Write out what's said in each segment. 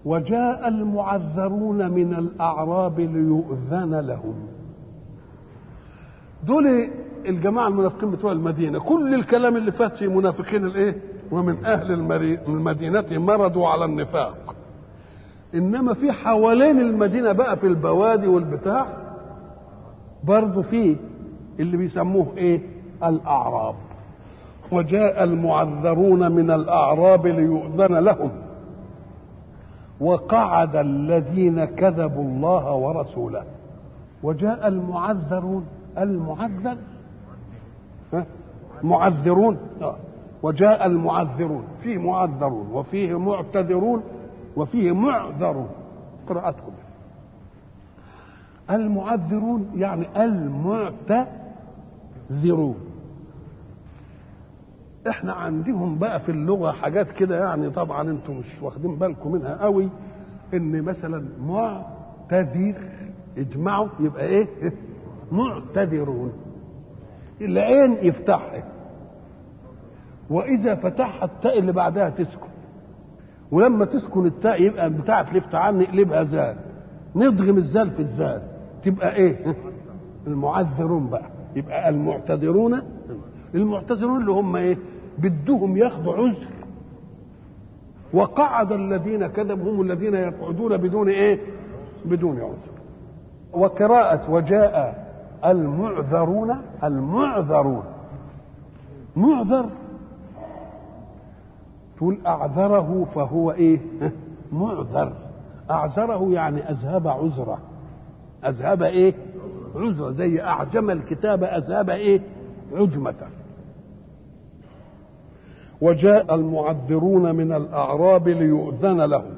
وجاء المعذرون من الأعراب ليؤذن لهم دول الجماعة المنافقين بتوع المدينة كل الكلام اللي فات في منافقين الايه ومن أهل المدينة مرضوا على النفاق إنما في حوالين المدينة بقى في البوادي والبتاع برضه في اللي بيسموه ايه الأعراب وجاء المعذرون من الأعراب ليؤذن لهم وقعد الذين كذبوا الله ورسوله وجاء المعذرون المعذر معذرون وجاء المعذرون فيه معذرون وفيه معتذرون وفيه معذرون قراءتكم المعذرون يعني المعتذرون احنا عندهم بقى في اللغه حاجات كده يعني طبعا انتم مش واخدين بالكم منها قوي ان مثلا معتذر اجمعوا يبقى ايه معتذرون العين يفتحها واذا فتحها التاء اللي بعدها تسكن ولما تسكن التاء يبقى بتاعه الافتعال نقلبها زال نضغم الزال في الزال تبقى ايه المعذرون بقى يبقى المعتذرون المعتذرون اللي هم ايه بدهم ياخذوا عذر وقعد الذين كذبوا هم الذين يقعدون بدون ايه بدون عذر وقراءة وجاء المعذرون المعذرون معذر تقول أعذره فهو إيه معذر أعذره يعني أذهب عذره أذهب إيه عذره زي أعجم الكتاب أذهب إيه عجمة وجاء المعذرون من الأعراب ليؤذن لهم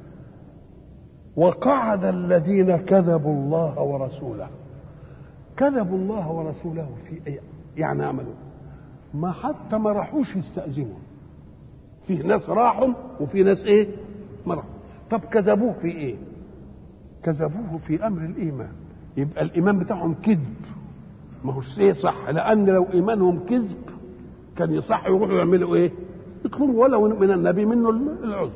وقعد الذين كذبوا الله ورسوله كذبوا الله ورسوله في إيه؟ يعني عملوا ما حتى ما راحوش يستأذنوا فيه ناس راحوا وفي ناس ايه ما راحوا طب كذبوه في ايه كذبوه في امر الايمان يبقى الايمان بتاعهم كذب ما هوش ايه صح لان لو ايمانهم كذب كان يصح يروحوا يعملوا ايه يطلبوا ولو من النبي منه العذر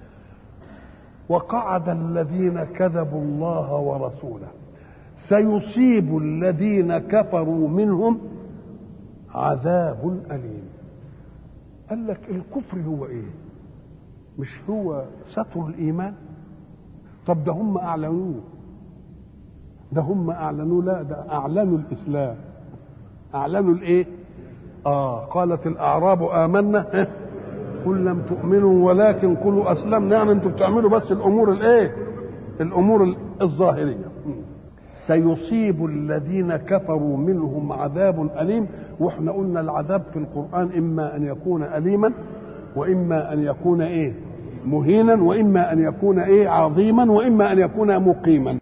وقعد الذين كذبوا الله ورسوله سيصيب الذين كفروا منهم عذاب أليم قال لك الكفر هو ايه مش هو ستر الايمان طب ده هم اعلنوه ده هم اعلنوه لا ده اعلنوا الاسلام اعلنوا الايه اه قالت الاعراب امنا قل لم تؤمنوا ولكن قولوا اسلمنا يعني انتم بتعملوا بس الامور الايه الامور الظاهريه سيصيب الذين كفروا منهم عذاب أليم واحنا قلنا العذاب في القرآن إما أن يكون أليما وإما أن يكون إيه مهينا وإما أن يكون إيه عظيما وإما أن يكون مقيما